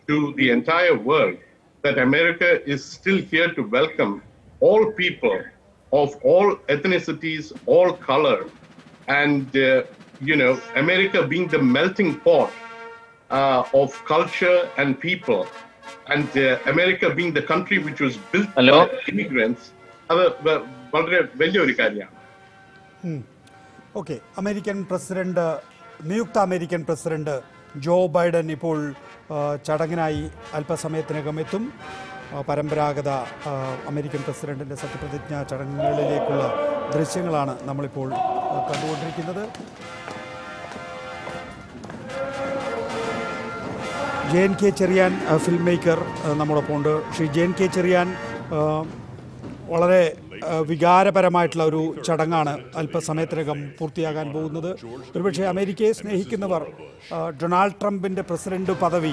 to the entire world that America is still here to welcome all people of all ethnicities, all color, and uh, you know, America being the melting pot uh, of culture and people, and uh, America being the country which was built Hello? by immigrants. അത് വ- വളരെ വലിയൊരു കാര്യമാണ് okay American president നിയുക്ത American president Joe Biden ഇപ്പോൾ ആ, ചടങ്ങിനായി അല്പസമയത്തിനകം എത്തും ആ, പരമ്പരാഗത ആ, അമേരിക്കൻ പ്രസിഡന്റിന്റെ സത്യപ്രതിജ്ഞ ചടങ്ങുകളിലേക്കുള്ള ദൃശ്യങ്ങളാണ് നമ്മളിപ്പോൾ ആ, കണ്ടുകൊണ്ടിരിക്കുന്നത് ജെ എൻ കെ ചെറിയാൻ ആ, ഫിൽം മേക്കർ ആ, നമ്മോടൊപ്പം ഉണ്ട് Shri J N K Cheriyan ആ, വളരെ ആ, വികാരപരമായിട്ടുള്ള ഒരു ചടങ്ങാണ് അല്പസമയത്തിനകം പൂർത്തിയാകാൻ പോകുന്നത് ഒരുപക്ഷെ അമേരിക്കയെ സ്നേഹിക്കുന്നവർ ആ, ഡൊണാൾഡ് ട്രംപിന്റെ പ്രസിഡന്റ് പദവി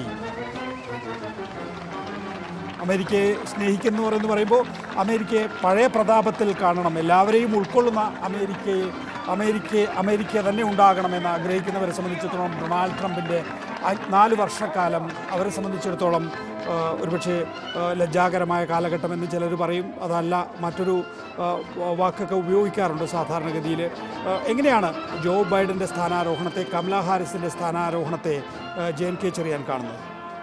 അമേരിക്കയെ സ്നേഹിക്കുന്നവർ എന്ന് പറയുമ്പോൾ അമേരിക്കയെ പഴയ പ്രതാപത്തിൽ കാണണം എല്ലാവരെയും ഉൾക്കൊള്ളുന്ന അമേരിക്കയെ അമേരിക്ക അമേരിക്ക തന്നെ ഉണ്ടാകണമെന്ന് ആഗ്രഹിക്കുന്നവരെ സംബന്ധിച്ചിടത്തോളം ഡൊണാൾഡ് ട്രംപിൻ്റെ ആ- നാല് വർഷക്കാലം അവരെ സംബന്ധിച്ചിടത്തോളം ആ, ഒരുപക്ഷെ ആ, ലജ്ജാകരമായ കാലഘട്ടം എന്ന് ചിലർ പറയും അതല്ല മറ്റൊരു ആ, വാക്കൊക്കെ ഉപയോഗിക്കാറുണ്ട് സാധാരണഗതിയിൽ ആ, എങ്ങനെയാണ് ജോ ബൈഡൻ്റെ സ്ഥാനാരോഹണത്തെ കമല ഹാരിസിൻ്റെ സ്ഥാനാരോഹണത്തെ ആ, ജെ എൻ കെ ചെറിയാൻ കാണുന്നത്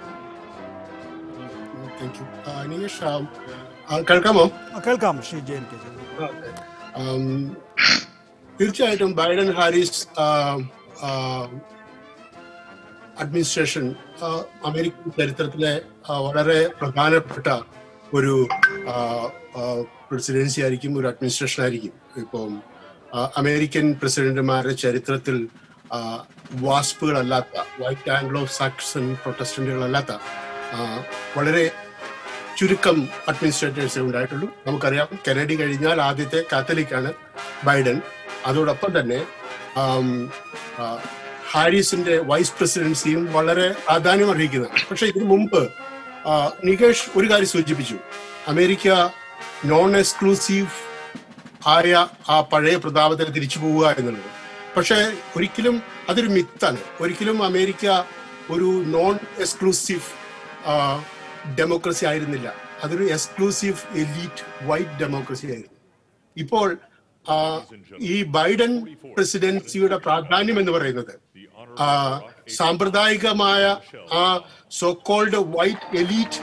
താങ്ക് യു നിമേഷ് ആ, ആ, കേൾക്കാമോ ആ, കേൾക്കാം Shri J N K Cheriyan ആം, തീർച്ചയായിട്ടും ബൈഡൻ ഹാരിസ് ആ, ആ, അഡ്മിനിസ്ട്രേഷൻ ആ, അമേരിക്കൻ ചരിത്രത്തിലെ ആ, വളരെ പ്രധാനപ്പെട്ട ഒരു പ്രസിഡൻസി ആയിരിക്കും ഒരു അഡ്മിനിസ്ട്രേഷൻ ആയിരിക്കും ഇപ്പം ആ, അമേരിക്കൻ പ്രസിഡന്റുമാരുടെ ചരിത്രത്തിൽ ആ, വാസ്പുകളല്ലാത്ത വൈറ്റ് ആംഗ്ലോ സാക്സൺ പ്രൊട്ടസ്റ്റന്റുകളല്ലാത്ത ആ, വളരെ ചുരുക്കം അഡ്മിനിസ്ട്രേറ്റേഴ്സേ ഉണ്ടായിട്ടുള്ളൂ നമുക്കറിയാം കെനഡി കഴിഞ്ഞാൽ ആദ്യത്തെ കാത്തലിക്കാണ് ബൈഡൻ അതോടൊപ്പം തന്നെ ആം, ആ, ഹാരിസിന്റെ വൈസ് പ്രസിഡൻസിയും വളരെ പ്രാധാന്യം അർഹിക്കുന്നതാണ് പക്ഷെ ഇതിനു മുമ്പ് ആ, നികേഷ് ഒരു കാര്യം സൂചിപ്പിച്ചു അമേരിക്ക നോൺ എക്സ്ക്ലൂസീവ് ആയ ആ പഴയ പ്രതാപത്തിന് തിരിച്ചു പോവുക എന്നുള്ളത് പക്ഷെ ഒരിക്കലും അതൊരു മിത്താണ് ഒരിക്കലും അമേരിക്ക ഒരു നോൺ എക്സ്ക്ലൂസീവ് ഡെമോക്രസി ആയിരുന്നില്ല അതൊരു എക്സ്ക്ലൂസീവ് എലീറ്റ് വൈറ്റ് ഡെമോക്രസി ആയിരുന്നു ഇപ്പോൾ ആ, ഈ ബൈഡൻ പ്രസിഡൻസിയുടെ പ്രാധാന്യം എന്ന് പറയുന്നത് ആ, സാമ്പ്രദായികമായ ആ so called white elite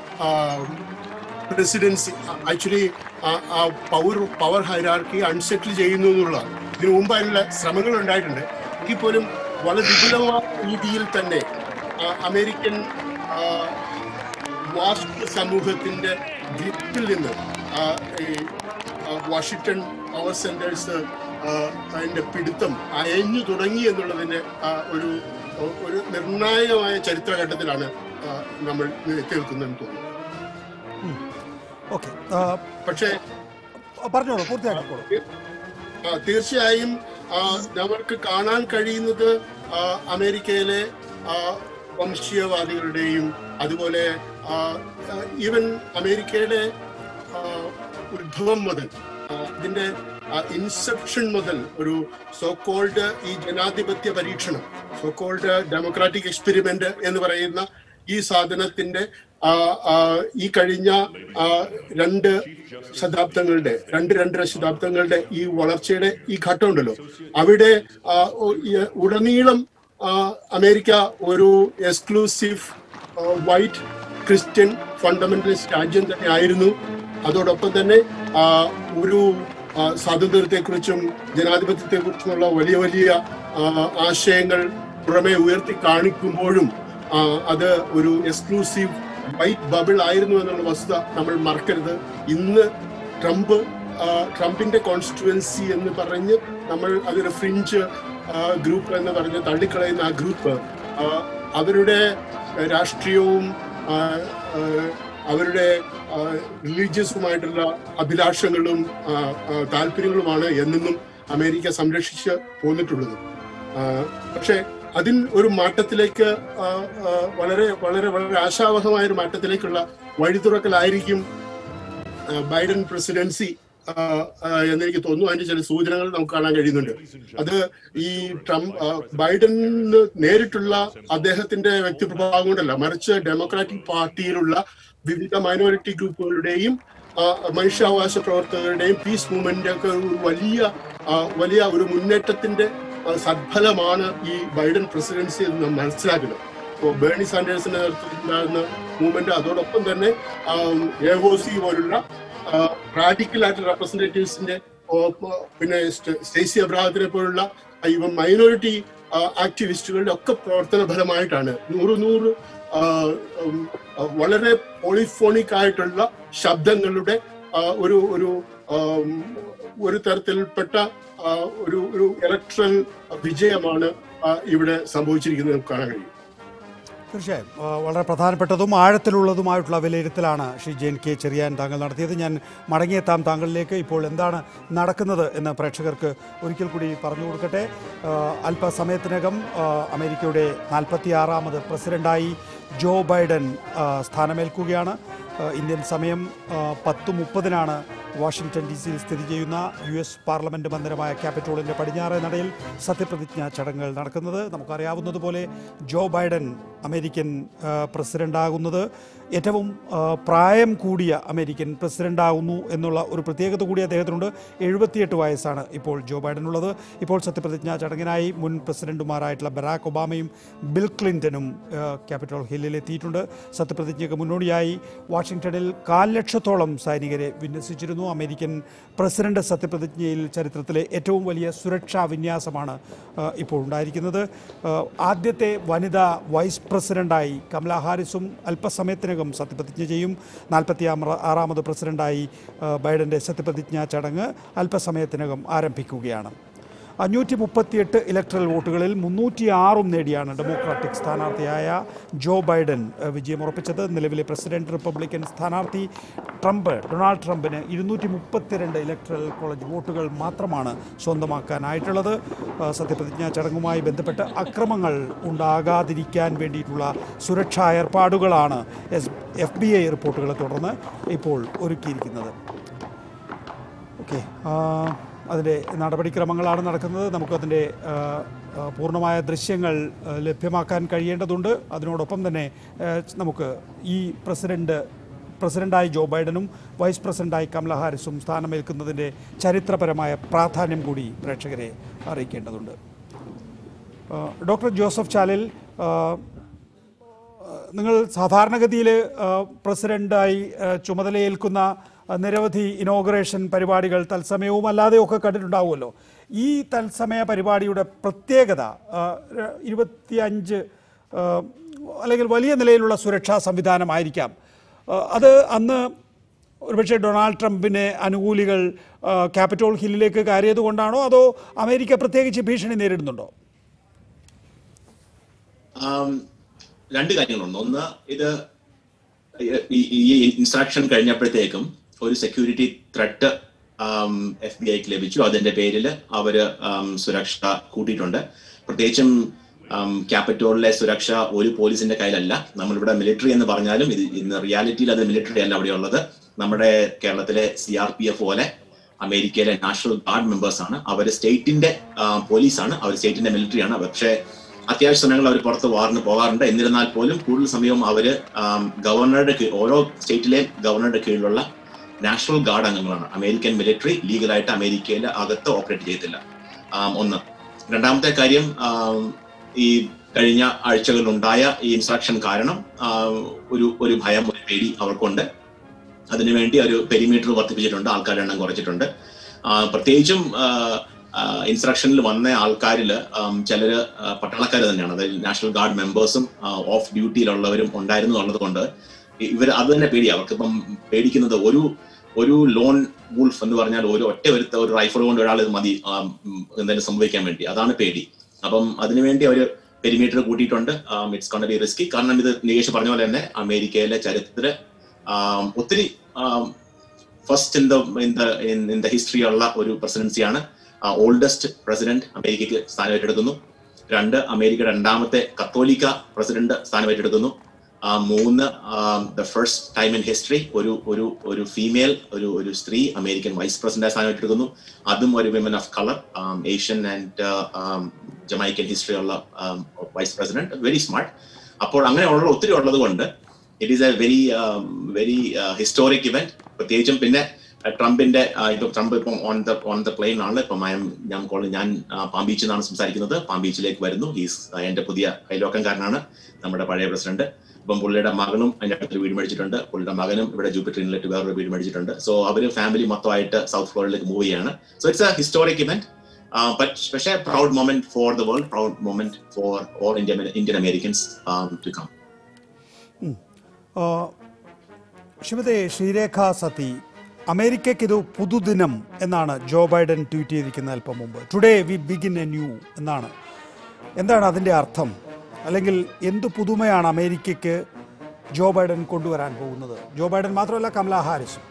presidency actually ആ പവർ പവർ ഹൈറാർക്കി അൺസെറ്റിൽ ചെയ്യുന്നു എന്നുള്ളതാണ് ഇതിനു മുമ്പ് അതിനുള്ള ശ്രമങ്ങൾ ഉണ്ടായിട്ടുണ്ട് എങ്കിൽ പോലും വളരെ വിപുലമായ രീതിയിൽ തന്നെ ആ, അമേരിക്കൻ ആ, വാസ്തു സമൂഹത്തിന്റെ ഗ്രിപ്പിൽ നിന്ന് ആ, ഈ, ആ, വാഷിങ്ടൺ പവർ സെന്റേഴ്സ് ആ, അതിന്റെ പിടുത്തം അയഞ്ഞു തുടങ്ങി എന്നുള്ളതിന്റെ ആ, ഒരു ഒരു നിർണായകമായ ചരിത്രഘട്ടത്തിലാണ് ആ, നമ്മൾ എത്തി നിൽക്കുന്നതെന്ന് തോന്നുന്നു ഓക്കെ പക്ഷേ പറഞ്ഞോളൂ പൂർത്തിയാക്കിക്കോളൂ ആ, തീർച്ചയായും ആ, നമ്മൾക്ക് കാണാൻ കഴിയുന്നത് ആ, അമേരിക്കയിലെ ആ, വംശീയവാദികളുടെയും അതുപോലെ ആ, ആ, ഈവൻ അമേരിക്കയുടെ ആ, ഉത്ഭവം മുതൽ ആ, ഇതിന്റെ ഇൻസെപ്ഷൻ മുതൽ ഒരു സോക്കോൾഡ് ഈ ജനാധിപത്യ പരീക്ഷണം സോക്കോൾഡ് ഡെമോക്രാറ്റിക് എക്സ്പെരിമെന്റ് എന്ന് പറയുന്ന ഈ സാധനത്തിന്റെ ആ, ആ, ഈ കഴിഞ്ഞ ആ, രണ്ട് ശതാബ്ദങ്ങളുടെ രണ്ട് രണ്ടര ശതാബ്ദങ്ങളുടെ ഈ വളർച്ചയുടെ ഈ ഘട്ടമുണ്ടല്ലോ അവിടെ ആ, ഒ- ഈ ഉടനീളം ആ, അമേരിക്ക ഒരു എക്സ്ക്ലൂസീവ് വൈറ്റ് ക്രിസ്ത്യൻ ഫണ്ടമെന്റലിസ്റ്റ് രാജ്യം തന്നെ ആയിരുന്നു അതോടൊപ്പം തന്നെ ആ, ഒരു ആ, സ്വാതന്ത്ര്യത്തെക്കുറിച്ചും ജനാധിപത്യത്തെക്കുറിച്ചുമുള്ള വലിയ വലിയ ആ, ആശയങ്ങൾ പുറമെ ഉയർത്തി കാണിക്കുമ്പോഴും ആ, അത് ഒരു എക്സ്ക്ലൂസീവ് വൈറ്റ് ബബിൾ ആയിരുന്നു എന്നുള്ള വസ്തുത നമ്മൾ മറക്കരുത് ഇന്ന് ട്രംപ് ആ, ട്രംപിന്റെ കോൺസ്റ്റിറ്റുവൻസി എന്ന് പറഞ്ഞ് നമ്മൾ അതൊരു ഫ്രിഞ്ച് ഗ്രൂപ്പ് എന്ന് പറഞ്ഞ് തള്ളിക്കളയുന്ന ആ ഗ്രൂപ്പ് ആ, അവരുടെ രാഷ്ട്രീയവും ആ, ആ, അവരുടെ റിലീജിയസുമായിട്ടുള്ള അഭിലാഷങ്ങളും ആ, ആ, താല്പര്യങ്ങളുമാണ് എന്നെന്നും അമേരിക്ക സംരക്ഷിച്ച് പോന്നിട്ടുള്ളത് ആ, പക്ഷേ അതിൽ ഒരു മാറ്റത്തിലേക്ക് ആ, ആ, വളരെ വളരെ വളരെ ആശാവഹമായ ഒരു മാറ്റത്തിലേക്കുള്ള വഴിതുറക്കലായിരിക്കും ആ, ബൈഡൻ പ്രസിഡൻസി ആ, ആ, എന്നെനിക്ക് തോന്നുന്നു അതിന്റെ ചില സൂചനകൾ നമുക്ക് കാണാൻ കഴിയുന്നുണ്ട് അത് ഈ ട്രംപ് ആ, ബൈഡന് നേരിട്ടുള്ള അദ്ദേഹത്തിന്റെ വ്യക്തിപ്രഭാവം കൊണ്ടല്ല മറിച്ച് ഡെമോക്രാറ്റിക് പാർട്ടിയിലുള്ള വിവിധ മൈനോറിറ്റി ഗ്രൂപ്പുകളുടെയും ആ, മനുഷ്യാവകാശ പ്രവർത്തകരുടെയും പീസ് മൂവ്മെന്റ് ഒക്കെ ഒരു വലിയ ആ, വലിയ ഒരു മുന്നേറ്റത്തിന്റെ ആ, സദ്ഫലമാണ് ഈ ബൈഡൻ പ്രസിഡൻസി എന്ന് നാം മനസ്സിലാക്കുന്നത് ഇപ്പോൾ ബേണി സാൻഡേഴ്സിന്റെ നേതൃത്വത്തിലുണ്ടാകുന്ന മൂവ്മെന്റ് അതോടൊപ്പം തന്നെ എ ഒ സി പോലുള്ള റാഡിക്കൽ ആയിട്ടുള്ള റെപ്രസെന്റേറ്റീവ്സിന്റെ പിന്നെ സ്റ്റ- സ്റ്റേസി അബ്രാഹത്തിനെ പോലുള്ള ഇവ മൈനോറിറ്റി ആക്ടിവിസ്റ്റുകളുടെ ഒക്കെ പ്രവർത്തന ഫലമായിട്ടാണ് നൂറ് നൂറ് ആ, ഉം, ആ, വളരെ പോളിഫോണിക് ആയിട്ടുള്ള ശബ്ദങ്ങളുടെ ആ, ഒരു ഒരു ആം, ഒരു തരത്തിൽപ്പെട്ട ആ, ഒരു ഒരു ഇലക്ട്രൽ വിജയമാണ് ആ, ഇവിടെ സംഭവിച്ചിരിക്കുന്നത് നമുക്ക് കാണാൻ കഴിയും തീർച്ചയായും ആ, വളരെ പ്രധാനപ്പെട്ടതും ആഴത്തിലുള്ളതുമായിട്ടുള്ള വിലയിരുത്തലാണ് ഷി ജെൻ കെ ചെറിയാൻ താങ്കൾ നടത്തിയത് ഞാൻ മടങ്ങിയെത്താം താങ്കളിലേക്ക് ഇപ്പോൾ എന്താണ് നടക്കുന്നത് എന്ന് പ്രേക്ഷകർക്ക് ഒരിക്കൽ കൂടി പറഞ്ഞു കൊടുക്കട്ടെ ആ, അല്പസമയത്തിനകം ആ, അമേരിക്കയുടെ നാൽപ്പത്തി ആറാമത് പ്രസിഡന്റായി ജോ ബൈഡൻ ആ, സ്ഥാനമേൽക്കുകയാണ് ആ, ഇന്ത്യൻ സമയം ആ, പത്ത് മുപ്പതിനാണ് വാഷിംഗ്ടൺ ഡി സിയിൽ സ്ഥിതി ചെയ്യുന്ന യു എസ് പാർലമെന്റ് മന്ദിരമായ ക്യാപിറ്റോളിന്റെ പടിഞ്ഞാറേ നടയിൽ സത്യപ്രതിജ്ഞാ ചടങ്ങുകൾ നടക്കുന്നത് നമുക്കറിയാവുന്നതുപോലെ ജോ ബൈഡൻ അമേരിക്കൻ ആ, പ്രസിഡന്റാകുന്നത് ഏറ്റവും ആ, പ്രായം കൂടിയ അമേരിക്കൻ പ്രസിഡന്റാകുന്നു എന്നുള്ള ഒരു പ്രത്യേകത കൂടി അദ്ദേഹത്തിനുണ്ട് എഴുപത്തിയെട്ട് വയസ്സാണ് ഇപ്പോൾ ജോ ബൈഡനുള്ളത് ഇപ്പോൾ സത്യപ്രതിജ്ഞാ ചടങ്ങിനായി മുൻ പ്രസിഡന്റുമാരായിട്ടുള്ള ബറാക്ക് ഒബാമയും ബിൽ ക്ലിന്റണും ആ, ക്യാപിറ്റോൾ ഹില്ലിൽ എത്തിയിട്ടുണ്ട് സത്യപ്രതിജ്ഞയ്ക്ക് മുന്നോടിയായി വാഷിംഗ്ടണിൽ കാൽ ലക്ഷത്തോളം സൈനികരെ വിന്യസിച്ചിരുന്നു അമേരിക്കൻ പ്രസിഡന്റ് സത്യപ്രതിജ്ഞയിൽ ചരിത്രത്തിലെ ഏറ്റവും വലിയ സുരക്ഷാ വിന്യാസമാണ് ആ, ഇപ്പോൾ ഉണ്ടായിരിക്കുന്നത് ആ, ആദ്യത്തെ വനിതാ വൈസ് പ്രസിഡന്റായി കമല ഹാരിസും അല്പസമയത്തിനകം സത്യപ്രതിജ്ഞ ചെയ്യും നാൽപ്പത്തി ആറാമത് പ്രസിഡന്റായി ആ, ബൈഡന്റെ സത്യപ്രതിജ്ഞാ ചടങ്ങ് അല്പസമയത്തിനകം ആരംഭിക്കുകയാണ് അഞ്ഞൂറ്റി മുപ്പത്തിയെട്ട് ഇലക്ട്രൽ വോട്ടുകളിൽ മുന്നൂറ്റി ആറും നേടിയാണ് ഡെമോക്രാറ്റിക് സ്ഥാനാർത്ഥിയായ ജോ ബൈഡൻ ഏഹ്, വിജയമുറപ്പിച്ചത് നിലവിലെ പ്രസിഡന്റ് റിപ്പബ്ലിക്കൻ സ്ഥാനാർത്ഥി ട്രംപ് ഡൊണാൾഡ് ട്രംപിന് ഇരുന്നൂറ്റി മുപ്പത്തിരണ്ട് ഇലക്ട്രൽ കോളേജ് വോട്ടുകൾ മാത്രമാണ് സ്വന്തമാക്കാനായിട്ടുള്ളത് ഏഹ്, സത്യപ്രതിജ്ഞാ ചടങ്ങുമായി ബന്ധപ്പെട്ട് അക്രമങ്ങൾ ഉണ്ടാകാതിരിക്കാൻ വേണ്ടിയിട്ടുള്ള സുരക്ഷാ ഏർപ്പാടുകളാണ് എസ് എഫ് ബി ഐ റിപ്പോർട്ടുകളെ തുടർന്ന് ഇപ്പോൾ ഒരുക്കിയിരിക്കുന്നത് ഓക്കെ അതിൻ്റെ നടപടിക്രമങ്ങളാണ് നടക്കുന്നത് നമുക്കതിൻ്റെ ആ, ആ, പൂർണ്ണമായ ദൃശ്യങ്ങൾ ആ, ലഭ്യമാക്കാൻ കഴിയേണ്ടതുണ്ട് അതിനോടൊപ്പം തന്നെ ആ, നമുക്ക് ഈ പ്രസിഡന്റ് പ്രസിഡന്റായി ജോ ബൈഡനും വൈസ് പ്രസിഡന്റായി കമല ഹാരിസും സ്ഥാനമേൽക്കുന്നതിൻ്റെ ചരിത്രപരമായ പ്രാധാന്യം കൂടി പ്രേക്ഷകരെ അറിയിക്കേണ്ടതുണ്ട് ആ, ഡോക്ടർ ജോസഫ് ചാലിൽ ആ, നിങ്ങൾ സാധാരണഗതിയിൽ പ്രസിഡന്റായി ആ, ചുമതലയേൽക്കുന്ന ആ, നിരവധി ഇനോഗ്രേഷൻ പരിപാടികൾ തത്സമയവും അല്ലാതെയും ഒക്കെ കണ്ടിട്ടുണ്ടാവുമല്ലോ ഈ തത്സമയ പരിപാടിയുടെ പ്രത്യേകത ആ, ര- ഇരുപത്തിയഞ്ച് ആ, അല്ലെങ്കിൽ വലിയ നിലയിലുള്ള സുരക്ഷാ സംവിധാനമായിരിക്കാം ആ, അത് അന്ന് ഒരുപക്ഷെ ഡൊണാൾഡ് ട്രംപിനെ അനുകൂലികൾ ആ, ക്യാപിറ്റോൾ ഹില്ലിലേക്ക് കയറിയത് കൊണ്ടാണോ അതോ അമേരിക്ക പ്രത്യേകിച്ച് ഭീഷണി നേരിടുന്നുണ്ടോ ആം, രണ്ട് കാര്യങ്ങളുണ്ട് ഒന്ന് ഇത് ഈ ഈ ഇൻസ്ട്രക്ഷൻ കഴിഞ്ഞപ്പോഴത്തേക്കും ഒരു സെക്യൂരിറ്റി ത്രെട്ട് എഫ് ബി ഐക്ക് ലഭിച്ചു അതിന്റെ പേരിൽ അവര് ആം, സുരക്ഷ കൂട്ടിയിട്ടുണ്ട് പ്രത്യേകിച്ചും ആം, ക്യാപിറ്റോളിലെ സുരക്ഷ ഒരു പോലീസിന്റെ കയ്യിലല്ല നമ്മളിവിടെ മിലിറ്ററി എന്ന് പറഞ്ഞാലും ഇത് ഇന്ന് റിയാലിറ്റിയിൽ അത് മിലിറ്ററി അല്ല അവിടെ ഉള്ളത് നമ്മുടെ കേരളത്തിലെ സി ആർ പി എഫ് പോലെ അമേരിക്കയിലെ നാഷണൽ ഗാർഡ് മെമ്പേഴ്സ് ആണ് അവർ സ്റ്റേറ്റിന്റെ പോലീസാണ് അവർ സ്റ്റേറ്റിന്റെ മിലിറ്ററി ആണ് പക്ഷേ അത്യാവശ്യ സമയങ്ങളിൽ അവർ പുറത്ത് വാറിന് പോകാറുണ്ട് എന്നിരുന്നാൽ പോലും കൂടുതൽ സമയവും അവര് ആം, ഗവർണറുടെ കീഴ് ഓരോ സ്റ്റേറ്റിലെയും ഗവർണറുടെ കീഴിലുള്ള നാഷണൽ ഗാർഡ് അംഗങ്ങളാണ് അമേരിക്കൻ മിലിറ്ററി ലീഗലായിട്ട് അമേരിക്കയിൽ അകത്ത് ഓപ്പറേറ്റ് ചെയ്യത്തില്ല ആം, ഒന്ന് രണ്ടാമത്തെ കാര്യം ആം, ഈ കഴിഞ്ഞ ആഴ്ചകളിൽ ഉണ്ടായ ഈ ഇൻസ്ട്രക്ഷൻ കാരണം ആം, ഒരു ഒരു ഭയം ഒരു പേടി അവർക്കുണ്ട് അതിനുവേണ്ടി ഒരു പെരിമീറ്റർ വർദ്ധിപ്പിച്ചിട്ടുണ്ട് ആൾക്കാരുടെ എണ്ണം കുറച്ചിട്ടുണ്ട് ആ, പ്രത്യേകിച്ചും ഇൻസ്ട്രക്ഷനിൽ വന്ന ആൾക്കാരിൽ ചിലര് പട്ടാളക്കാർ തന്നെയാണ് അതായത് നാഷണൽ ഗാർഡ് മെമ്പേഴ്സും ഓഫ് ഡ്യൂട്ടിയിലുള്ളവരും ഉണ്ടായിരുന്നു എന്നുള്ളത് കൊണ്ട് ഇവർ അത് തന്നെ പേടി അവർക്കിപ്പം പേടിക്കുന്നത് ഒരു ഒരു ലോൺ വൂൾഫ് എന്ന് പറഞ്ഞാൽ ഒരു ഒറ്റ ഒരുത്ത ഒരു റൈഫിൾ കൊണ്ട് ഒരാൾ ഇത് മതി ആ, ഉം, എന്തെങ്കിലും സംഭവിക്കാൻ വേണ്ടി അതാണ് പേടി അപ്പം അതിനുവേണ്ടി അവർ പെരിമീറ്റർ കൂട്ടിയിട്ടുണ്ട് ഇറ്റ്സ് കോൺ ബി റിസ്കി കാരണം ഇത് നികേഷ് പറഞ്ഞ പോലെ തന്നെ അമേരിക്കയിലെ ചരിത്രത്തില് ആം, ഒത്തിരി first in the in the in the history ഉള്ള ഒരു പ്രസിഡൻസിയാണ് ഓൾഡസ്റ്റ് പ്രസിഡന്റ് അമേരിക്കയ്ക്ക് സ്ഥാനം ഏറ്റെടുക്കുന്നു രണ്ട് അമേരിക്ക രണ്ടാമത്തെ കത്തോലിക്ക പ്രസിഡന്റ് സ്ഥാനം ഏറ്റെടുക്കുന്നു ആ മൂന്ന് the first time in history ഒരു ഒരു ഒരു ഫീമെയിൽ ഒരു ഒരു സ്ത്രീ അമേരിക്കൻ വൈസ് പ്രസിഡന്റ് സ്ഥാനം ഏറ്റെടുക്കുന്നു അതും ഒരു women of colour Asian and Jamaican history ഉള്ള വൈസ് പ്രസിഡന്റ് വെരി സ്മാർട്ട് അപ്പോൾ അങ്ങനെയുള്ള ഒത്തിരി ഉള്ളത് കൊണ്ട് it is a very very historic event പ്രത്യേകിച്ചും പിന്നെ uh, ട്രംപിന്റെ uh, ഇപ്പൊ ട്രംപ് ഇപ്പം on the on the plane ആണ് ഇപ്പം I am- ഞാൻ കോൾ ഞാൻ പാം ബീച്ചിൽ നിന്നാണ് സംസാരിക്കുന്നത് പാം ബീച്ചിലേക്ക് വരുന്നു ഹീസ് എന്റെ പുതിയ അയലോക്കംകാരനാണ് നമ്മുടെ പഴയ പ്രസിഡന്റ് ഇപ്പം പുള്ളിയുടെ മകനും അതിന്റെ അടുത്തൊരു വീട് മേടിച്ചിട്ടുണ്ട് പുള്ളിയുടെ മകനും ഇവിടെ ജൂപ്പിറ്റർ ഇൻലെറ്റ് വേറൊരു വീട് മേടിച്ചിട്ടുണ്ട് സോ അവര് ഫാമിലി മൊത്തമായിട്ട് സൗത്ത് ഫ്ലോറിലേക്ക് മൂവ് ചെയ്യാണ് so it's a historic event പക്ഷേ proud moment for the world proud moment for all Indian Indian Americans to come ആ, ശ്രീമതി ശ്രീരേഖ സതി അമേരിക്കയ്ക്ക് ഇത് പുതുദിനം എന്നാണ് ജോ ബൈഡൻ ട്വീറ്റ് ചെയ്തിരിക്കുന്നത് അല്പം മുമ്പ് today we begin a new എന്നാണ് എന്താണ് അതിൻ്റെ അർത്ഥം അല്ലെങ്കിൽ എന്ത് പുതുമയാണ് അമേരിക്കയ്ക്ക് ജോ ബൈഡൻ കൊണ്ടുവരാൻ പോകുന്നത് ജോ ബൈഡൻ മാത്രമല്ല കമല ഹാരിസും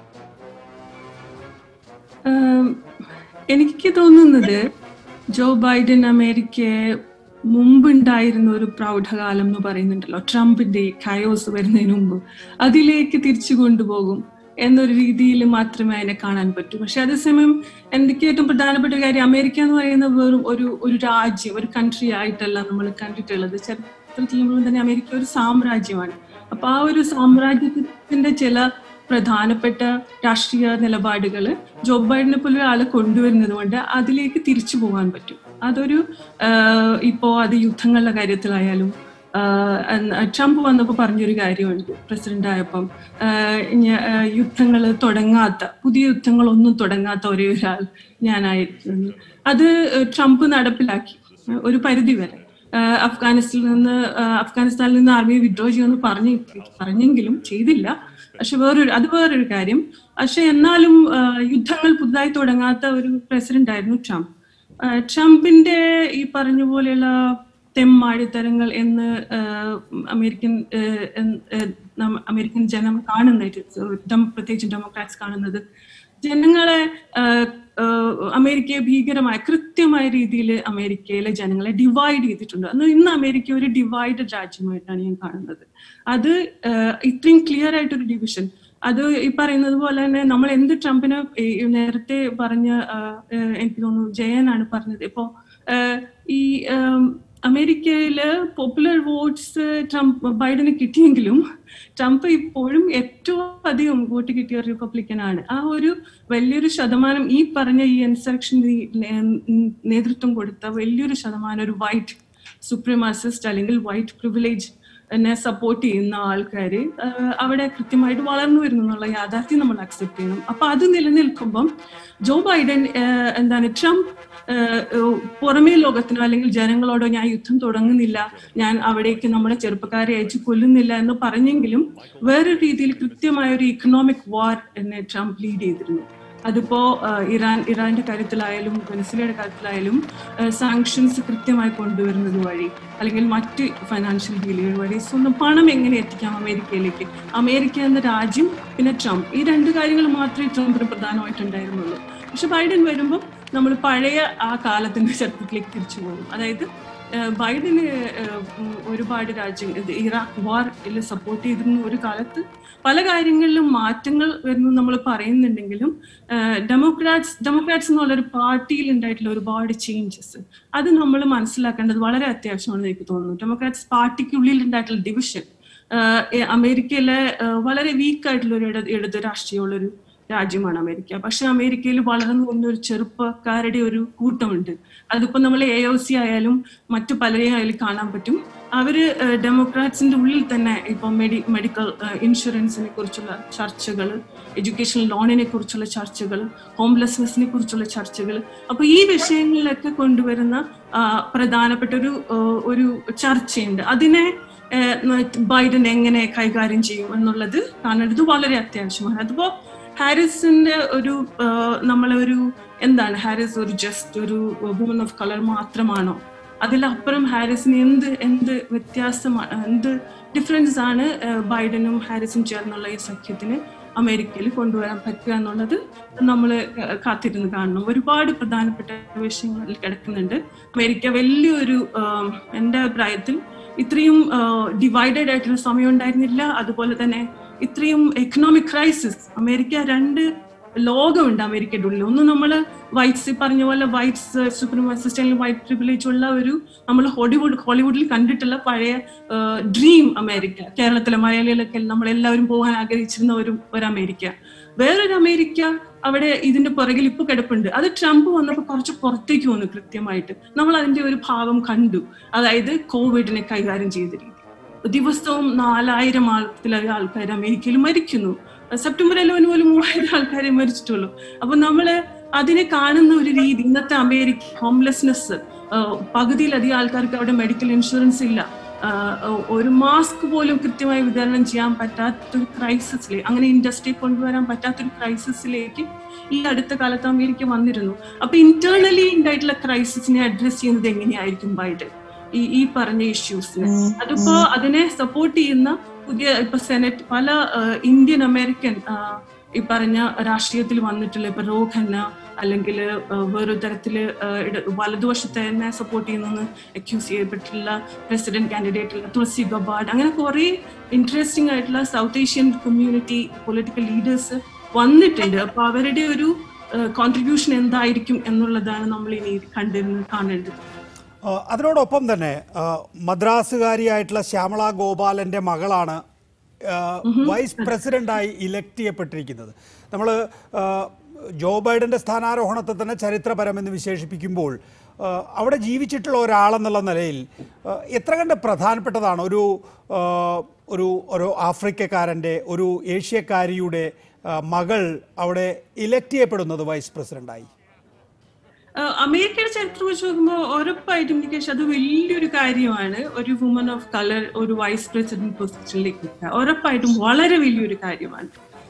ആം, എനിക്ക് തോന്നുന്നത് ജോ ബൈഡൻ അമേരിക്കയെ മുമ്പുണ്ടായിരുന്ന ഒരു പ്രൗഢകാലം എന്ന് പറയുന്നുണ്ടല്ലോ ട്രംപിന്റെ കയോസ് വരുന്നതിന് മുമ്പ് അതിലേക്ക് തിരിച്ചു കൊണ്ടുപോകും എന്നൊരു രീതിയിൽ മാത്രമേ അതിനെ കാണാൻ പറ്റൂ പക്ഷെ അതേസമയം എനിക്ക് ഏറ്റവും പ്രധാനപ്പെട്ട ഒരു കാര്യം അമേരിക്ക എന്ന് പറയുന്ന വെറും ഒരു ഒരു രാജ്യം ഒരു കൺട്രി ആയിട്ടല്ല നമ്മൾ കണ്ടിട്ടുള്ളത് ചരിത്രത്തിൽ മുഴുവൻ തന്നെ അമേരിക്ക ഒരു സാമ്രാജ്യമാണ് അപ്പൊ ആ ഒരു സാമ്രാജ്യത്തിന്റെ ചില പ്രധാനപ്പെട്ട രാഷ്ട്രീയ നിലപാടുകൾ ജോ ബൈഡനെ പോലെ ഒരാളെ കൊണ്ടുവരുന്നത് കൊണ്ട് അതിലേക്ക് തിരിച്ചു പോകാൻ പറ്റും അതൊരു ആഹ് ഇപ്പോ അത് യുദ്ധങ്ങളുടെ കാര്യത്തിലായാലും ട്രംപ് വന്നപ്പോൾ പറഞ്ഞൊരു കാര്യമുണ്ട് പ്രസിഡന്റ് ആയപ്പം യുദ്ധങ്ങൾ തുടങ്ങാത്ത പുതിയ യുദ്ധങ്ങളൊന്നും തുടങ്ങാത്ത ഒരേ ഒരാൾ ഞാനായിരുന്നു അത് ട്രംപ് നടപ്പിലാക്കി ഒരു പരിധി വരെ ആഹ് അഫ്ഗാനിസ്ഥാനിൽ നിന്ന് ആഹ് അഫ്ഗാനിസ്ഥാനിൽ നിന്ന് ആർമിയെ വിഡ്രോ ചെയ്യുമെന്ന് പറഞ്ഞു പറഞ്ഞെങ്കിലും ചെയ്തില്ല പക്ഷെ വേറൊരു അത് വേറൊരു കാര്യം പക്ഷെ എന്നാലും ആഹ് യുദ്ധങ്ങൾ പുതുതായി തുടങ്ങാത്ത ഒരു പ്രസിഡന്റ് ആയിരുന്നു ട്രംപ് ആഹ് ട്രംപിന്റെ ഈ പറഞ്ഞ പോലെയുള്ള തെമ്മാടിത്തരങ്ങൾ എന്ന് ആഹ് അമേരിക്കൻ ആഹ് എൻ- ആഹ് നം- അമേരിക്കൻ ജനം കാണുന്നത് ഡെമോ- പ്രത്യേകിച്ച് ഡെമോക്രാറ്റ്സ് കാണുന്നത് ജനങ്ങളെ ആഹ് ആഹ് അമേരിക്കയെ ഭീകരമായ കൃത്യമായ രീതിയിൽ അമേരിക്കയിലെ ജനങ്ങളെ ഡിവൈഡ് ചെയ്തിട്ടുണ്ട് അന്ന് ഇന്ന് അമേരിക്ക ഒരു ഡിവൈഡഡ് രാജ്യമായിട്ടാണ് ഞാൻ കാണുന്നത് അത് ആഹ് ഇത്രയും ക്ലിയർ ആയിട്ടൊരു ഡിവിഷൻ അത് ഈ പറയുന്നത് പോലെ തന്നെ നമ്മൾ എന്ത് ട്രംപിന് ഈ നേരത്തെ പറഞ്ഞ ആഹ് ആഹ് എനിക്ക് തോന്നുന്നു ജയനാണ് പറഞ്ഞത് ഇപ്പോ ആഹ് ഈ ആം, അമേരിക്കയില് പോപ്പുലർ വോട്ട്സ് ട്രംപ് ബൈഡന് കിട്ടിയെങ്കിലും ട്രംപ് ഇപ്പോഴും ഏറ്റവും അധികം വോട്ട് കിട്ടിയ ഒരു റിപ്പബ്ലിക്കൻ ആണ് ആ ഒരു വലിയൊരു ശതമാനം ഈ പറഞ്ഞ ഈ ഇൻസെക്ഷൻ നേതൃത്വം കൊടുത്ത വലിയൊരു ശതമാനം ഒരു വൈറ്റ് സുപ്രീമാസിസ്റ്റ് അല്ലെങ്കിൽ വൈറ്റ് പ്രിവിലേജ് എന്നെ സപ്പോർട്ട് ചെയ്യുന്ന ആൾക്കാർ അവിടെ കൃത്യമായിട്ട് വളർന്നു വരുന്നു എന്നുള്ള യാഥാർത്ഥ്യം നമ്മൾ അക്സെപ്റ്റ് ചെയ്യണം അപ്പൊ അത് നിലനിൽക്കുമ്പം ജോ ബൈഡൻ ആഹ് എന്താണ് ട്രംപ് ആഹ് ഏഹ് പുറമേ ലോകത്തിനോ അല്ലെങ്കിൽ ജനങ്ങളോടോ ഞാൻ യുദ്ധം തുടങ്ങുന്നില്ല ഞാൻ അവിടേക്ക് നമ്മുടെ ചെറുപ്പക്കാരെ അയച്ചു കൊല്ലുന്നില്ല എന്ന് പറഞ്ഞെങ്കിലും വേറൊരു രീതിയിൽ കൃത്യമായ ഒരു ഇക്കണോമിക് വാർ എന്നെ ട്രംപ് ലീഡ് ചെയ്തിരുന്നു അതിപ്പോ ആഹ് ഇറാൻ ഇറാന്റെ കാര്യത്തിലായാലും വെനസ്വലയുടെ കാര്യത്തിലായാലും സാങ്ഷൻസ് കൃത്യമായി കൊണ്ടുവരുന്നത് വഴി അല്ലെങ്കിൽ മറ്റ് ഫൈനാൻഷ്യൽ ഡീലുകൾ വഴി സ്വന്തം പണം എങ്ങനെ എത്തിക്കാം അമേരിക്കയിലേക്ക് അമേരിക്ക എന്ന രാജ്യം പിന്നെ ട്രംപ് ഈ രണ്ട് കാര്യങ്ങൾ മാത്രമേ ട്രംപിന് പ്രധാനമായിട്ടുണ്ടായിരുന്നുള്ളൂ പക്ഷെ ബൈഡൻ വരുമ്പോൾ നമ്മൾ പഴയ ആ കാലത്തിന്റെ ചരിത്രത്തിലേക്ക് തിരിച്ചു പോകും അതായത് ഏഹ് ബൈഡന് ഏഹ് ഉം ഒരുപാട് രാജ്യങ്ങൾ ഇത് ഇറാഖ് വാറിൽ സപ്പോർട്ട് ചെയ്തിരുന്ന ഒരു കാലത്ത് പല കാര്യങ്ങളിലും മാറ്റങ്ങൾ വരുന്നു നമ്മൾ പറയുന്നുണ്ടെങ്കിലും ഡെമോക്രാറ്റ്സ് ഡെമോക്രാറ്റ്സ് എന്നുള്ളൊരു പാർട്ടിയിൽ ഉണ്ടായിട്ടുള്ള ഒരുപാട് ചേഞ്ചസ് അത് നമ്മൾ മനസ്സിലാക്കേണ്ടത് വളരെ അത്യാവശ്യമാണെന്ന് എനിക്ക് തോന്നുന്നു ഡെമോക്രാറ്റ്സ് പാർട്ടിക്കുള്ളിൽ ഉണ്ടായിട്ടുള്ള ഡിവിഷൻ അമേരിക്കയിലെ ഏഹ് വളരെ വീക്ക് ആയിട്ടുള്ള ഒരു ഇടത് ഇടത് രാഷ്ട്രീയമുള്ളൊരു രാജ്യമാണ് അമേരിക്ക പക്ഷെ അമേരിക്കയിൽ വളർന്നു വരുന്ന ഒരു ചെറുപ്പക്കാരുടെ ഒരു കൂട്ടമുണ്ട് അതിപ്പോ നമ്മൾ എ ഒ സി ആയാലും മറ്റു പലരെയും അതിൽ കാണാൻ പറ്റും അവര് ഏഹ്, ഡെമോക്രാറ്റ്സിന്റെ ഉള്ളിൽ തന്നെ ഇപ്പൊ മെഡി മെഡിക്കൽ ഏഹ്, ഇൻഷുറൻസിനെ കുറിച്ചുള്ള ചർച്ചകൾ എഡ്യൂക്കേഷൻ ലോണിനെ കുറിച്ചുള്ള ചർച്ചകൾ ഹോംലെസ്നെസ്സിനെ കുറിച്ചുള്ള ചർച്ചകൾ അപ്പൊ ഈ വിഷയങ്ങളിലൊക്കെ കൊണ്ടുവരുന്ന ആ, പ്രധാനപ്പെട്ട ഒരു ഏഹ്, ഒരു ചർച്ചയുണ്ട് അതിനെ ഏഹ്, ബൈഡൻ എങ്ങനെ കൈകാര്യം ചെയ്യും എന്നുള്ളത് കാണേണ്ടത് വളരെ അത്യാവശ്യമാണ് അതിപ്പോ ഹാരിസിന്റെ ഒരു ആഹ്, നമ്മളെ ഒരു എന്താണ് ഹാരിസ് ഒരു ജസ്റ്റ് ഒരു വുമൺ ഓഫ് കളർ മാത്രമാണോ അതിലപ്പുറം ഹാരിസിന് എന്ത് എന്ത് വ്യത്യാസമാണ് എന്ത് ഡിഫറൻസ് ആണ് ആഹ്, ബൈഡനും ഹാരിസും ചേർന്നുള്ള ഈ സഖ്യത്തിന് അമേരിക്കയിൽ കൊണ്ടുവരാൻ പറ്റുക എന്നുള്ളത് നമ്മൾ കാത്തിരുന്ന് കാണണം ഒരുപാട് പ്രധാനപ്പെട്ട വിഷയങ്ങളിൽ കിടക്കുന്നുണ്ട് അമേരിക്ക വലിയൊരു ആം, എൻ്റെ അഭിപ്രായത്തിൽ ഇത്രയും ഡിവൈഡഡ് ആയിട്ടുള്ള സമയം ഉണ്ടായിരുന്നില്ല അതുപോലെ തന്നെ ഇത്രയും എക്കണോമിക് ക്രൈസിസ് അമേരിക്ക രണ്ട് ലോകമുണ്ട് അമേരിക്കയുടെ ഉള്ളിൽ ഒന്ന് നമ്മൾ വൈറ്റ്സ് പറഞ്ഞ പോലെ വൈറ്റ്സ് സുപ്രീമാസിസ്റ്റ് അല്ലെങ്കിൽ വൈറ്റ് പ്രിവിലേജ് ഉള്ള ഒരു നമ്മൾ ഹോളിവുഡ് ഹോളിവുഡിൽ കണ്ടിട്ടുള്ള പഴയ ഡ്രീം അമേരിക്ക കേരളത്തിലെ മലയാളികളൊക്കെ നമ്മളെല്ലാവരും പോകാൻ ആഗ്രഹിച്ചിരുന്ന ഒരു ഒരു അമേരിക്ക വേറൊരു അമേരിക്ക അവിടെ ഇതിന്റെ പുറകിൽ ഇപ്പൊ കിടപ്പുണ്ട് അത് ട്രംപ് വന്നപ്പോൾ കുറച്ച് പുറത്തേക്ക് വന്നു കൃത്യമായിട്ട് നമ്മൾ അതിന്റെ ഒരു ഭാവം കണ്ടു അതായത് കോവിഡിനെ കൈകാര്യം ചെയ്ത രീതി ദിവസവും നാലായിരം ആൾത്തിലധികം ആൾക്കാർ അമേരിക്കയിൽ മരിക്കുന്നു സെപ്റ്റംബർ ഇലവന് പോലും മൂവായിരം ആൾക്കാരെ മരിച്ചിട്ടുള്ളൂ അപ്പൊ നമ്മള് അതിനെ കാണുന്ന ഒരു രീതി ഇന്നത്തെ അമേരിക്ക ഹോംലെസ്നെസ് പകുതിയിലധികം ആൾക്കാർക്ക് അവിടെ മെഡിക്കൽ ഇൻഷുറൻസ് ഇല്ല ഒരു മാസ്ക് പോലും കൃത്യമായി വിതരണം ചെയ്യാൻ പറ്റാത്തൊരു ക്രൈസിസിലെ അങ്ങനെ ഇൻഡസ്ട്രി കൊണ്ടുവരാൻ പറ്റാത്തൊരു ക്രൈസിസിലേക്ക് ഈ അടുത്ത കാലത്ത് അമേരിക്ക വന്നിരുന്നു അപ്പൊ ഇന്റേണലി ഉണ്ടായിട്ടുള്ള ക്രൈസിസിനെ അഡ്രസ് ചെയ്യുന്നത് എങ്ങനെയായിരിക്കും ബൈഡൻ ഈ ഈ പറഞ്ഞ ഇഷ്യൂസിന് അതിപ്പോ അതിനെ സപ്പോർട്ട് ചെയ്യുന്ന പുതിയ ഇപ്പൊ സെനറ്റ് പല ഇന്ത്യൻ അമേരിക്കൻ ഈ പറഞ്ഞ രാഷ്ട്രീയത്തിൽ വന്നിട്ടുള്ള ഇപ്പൊ റോഖന്ന അല്ലെങ്കിൽ വേറൊരു തരത്തില് വലതുവശത്തെ തന്നെ സപ്പോർട്ട് ചെയ്യുന്നെന്ന് അക്യൂസ് ചെയ്യപ്പെട്ടുള്ള പ്രസിഡന്റ് കാൻഡിഡേറ്റ് തുളസി ഗബാഡ് അങ്ങനെ കുറെ ഇൻട്രസ്റ്റിംഗ് ആയിട്ടുള്ള south Asian community political leaders വന്നിട്ടുണ്ട് അപ്പൊ അവരുടെ ഒരു കോൺട്രിബ്യൂഷൻ എന്തായിരിക്കും എന്നുള്ളതാണ് നമ്മൾ ഇനി കണ്ടിരുന്ന് കാണേണ്ടത് അതിനോടൊപ്പം തന്നെ മദ്രാസുകാരിയായിട്ടുള്ള ശ്യാമള ഗോപാലന്റെ മകളാണ് വൈസ് പ്രസിഡന്റായി ഇലക്ട് ചെയ്യപ്പെട്ടിരിക്കുന്നത് നമ്മൾ ജോ ബൈഡന്റെ സ്ഥാനാരോഹണത്തെ തന്നെ ചരിത്രപരമെന്ന് വിശേഷിപ്പിക്കുമ്പോൾ അവിടെ ജീവിച്ചിട്ടുള്ള ഒരാളെന്നുള്ള നിലയിൽ എത്ര കണ്ട് പ്രധാനപ്പെട്ടതാണ് ഒരു ഒരു ഒരു ആഫ്രിക്കക്കാരൻ്റെ ഒരു ഏഷ്യക്കാരിയുടെ മകൾ അവിടെ ഇലക്ട് ചെയ്യപ്പെടുന്നത് വൈസ് പ്രസിഡന്റായി അമേരിക്കയുടെ ചരിത്രം വെച്ച് നോക്കുമ്പോൾ ഉറപ്പായിട്ടും എനിക്ക് അത് വലിയൊരു കാര്യമാണ് ഒരു വുമൺ ഓഫ് കളർ ഒരു വൈസ് പ്രസിഡന്റ് പൊസിഷനിലേക്ക് എത്തുക ഉറപ്പായിട്ടും വളരെ വലിയൊരു കാര്യമാണ്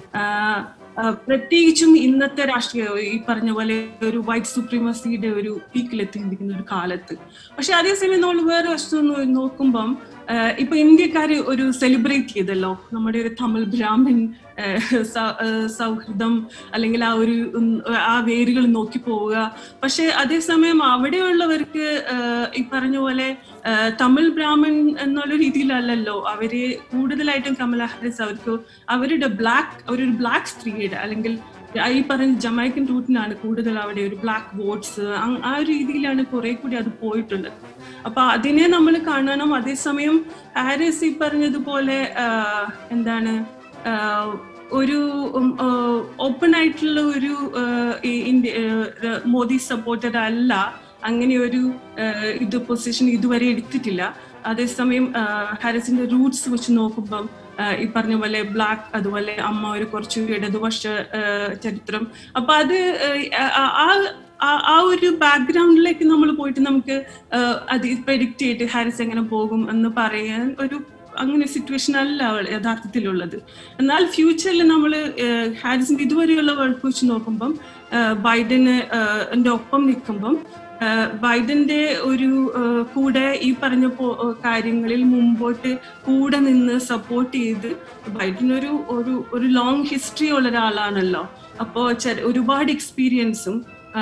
പ്രത്യേകിച്ചും ഇന്നത്തെ രാഷ്ട്രീയ ഈ പറഞ്ഞ പോലെ ഒരു വൈറ്റ് സുപ്രീമസിയുടെ ഒരു പീക്കിലെത്തിയിരിക്കുന്ന ഒരു കാലത്ത് പക്ഷെ അതേസമയം നമ്മൾ വേറെ വശത്ത് നോക്കുമ്പം ഇപ്പൊ ഇന്ത്യക്കാര് ഒരു സെലിബ്രേറ്റ് ചെയ്തല്ലോ നമ്മുടെ ഒരു തമിഴ് ബ്രാഹ്മൺ സൗഹൃദം അല്ലെങ്കിൽ ആ ഒരു ആ വേരുകൾ നോക്കി പോവുക പക്ഷെ അതേസമയം അവിടെയുള്ളവർക്ക് ഈ പറഞ്ഞ പോലെ തമിഴ് ബ്രാഹ്മൺ എന്നുള്ള രീതിയിലല്ലല്ലോ അവര് കൂടുതലായിട്ടും കമല ഹാരിസ് അവർക്ക് അവരുടെ ബ്ലാക്ക് ഒരു ബ്ലാക്ക് സ്ത്രീയുടെ അല്ലെങ്കിൽ ഈ പറഞ്ഞ ജമൈക്കൻ റൂട്ടിനാണ് കൂടുതൽ അവിടെ ഒരു ബ്ലാക്ക് വോട്ട്സ് ആ ഒരു രീതിയിലാണ് കുറെ കൂടി അത് പോയിട്ടുള്ളത് അപ്പൊ അതിനെ നമ്മൾ കാണണം അതേസമയം ഹാരിസ് ഈ പറഞ്ഞതുപോലെ എന്താണ് ഒരു ഓപ്പൺ ആയിട്ടുള്ള ഒരു ഇന്ത്യ മോദി സപ്പോർട്ടർ അല്ല അങ്ങനെ ഒരു ഇത് പൊസിഷൻ ഇതുവരെ എടുത്തിട്ടില്ല അതേസമയം ഹാരിസിന്റെ റൂട്ട്സ് വെച്ച് നോക്കുമ്പം ഈ പറഞ്ഞ പോലെ ബ്ലാക്ക് അതുപോലെ അമ്മ ഒരു കുറച്ച് ഇടതുപക്ഷ ചരിത്രം അപ്പൊ അത് ആ ആ ഒരു ബാക്ക്ഗ്രൗണ്ടിലേക്ക് നമ്മൾ പോയിട്ട് നമുക്ക് അത് പ്രെഡിക്റ്റ് ചെയ്തിട്ട് ഹാരിസ് എങ്ങനെ പോകും എന്ന് പറയാൻ ഒരു അങ്ങനെ സിറ്റുവേഷൻ അല്ല യഥാർത്ഥത്തിലുള്ളത് എന്നാൽ ഫ്യൂച്ചറിൽ നമ്മൾ ഹാരിസിന്റെ ഇതുവരെയുള്ള വർക്ക് വെച്ച് നോക്കുമ്പം ബൈഡന് ഒപ്പം നിൽക്കുമ്പം ബൈഡന്റെ ഒരു കൂടെ ഈ പറഞ്ഞ കാര്യങ്ങളിൽ മുമ്പോട്ട് കൂടെ നിന്ന് സപ്പോർട്ട് ചെയ്ത് ബൈഡൻ ഒരു ഒരു ഒരു ലോങ് ഹിസ്റ്ററി ഉള്ള ഒരാളാണല്ലോ അപ്പോൾ ഒരുപാട് എക്സ്പീരിയൻസും